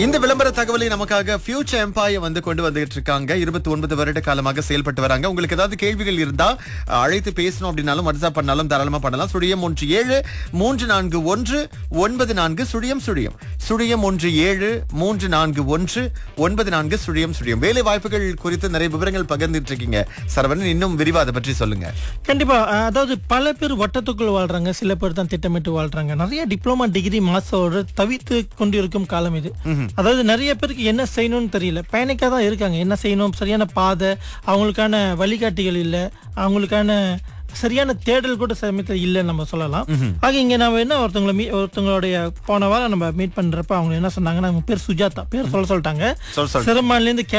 இந்த விளம்பர தகவலை நமக்காக ஃபியூச்சர் எம்பையர் வந்து கொண்டு வந்துட்டு இருக்காங்க இருபத்தி ஒன்பது வருட காலமாக செயல்பட்டு வராங்க உங்களுக்கு ஏதாவது கேள்விகள் இருந்தா அஹ், அழைத்து பேசணும் அப்படின்னாலும் வாட்ஸ்அப் பண்ணாலும் தாராளமா பண்ணலாம் சுழியம் ஒன்று ஏழு மூன்று நான்கு ஒன்று ஒன்பது நான்கு சுழியம் சுழியம் சுழியம் ஒன்று ஏழு மூன்று நான்கு ஒன்று ஒன்பது நான்கு சுழியம் சுழியம் வேலை வாய்ப்புகள் குறித்து நிறைய விவரங்கள் பகிர்ந்துட்டு இருக்கீங்க சரவணன் இன்னும் விரிவா அதை பற்றி சொல்லுங்க கண்டிப்பா அஹ், அதாவது பல பேர் வட்டத்துக்குள் வாழ்றாங்க சில பேர் தான் திட்டமிட்டு வாழ்றாங்க நிறைய டிப்ளமா டிகிரி மாஸ்டரோட தவித்து கொண்டிருக்கும் காலம் இது அதாவது நிறைய பேருக்கு என்ன செய்யணும்னு தெரியல பேனிக்கா தான் இருக்காங்க என்ன செய்யணும் சரியான பாதை அவங்களுக்கான வழிகாட்டிகள் இல்ல அவங்களுக்கான சரியான தேடல் கூட சமயத்தில் இல்லைன்னு நம்ம சொல்லலாம் ஆக இங்க நம்ம என்ன ஒருத்தவங்களை மீ ஒருத்தவங்களுடைய போன வாரம் நம்ம மீட் பண்றப்ப அவங்க என்ன சொன்னாங்கன்னா அவங்க பேர் சுஜாதா பேர் சொல்ல சொல்லிட்டாங்க சொல்ல சொல்லிட்டாங்க. சிறுமான்ல இருந்து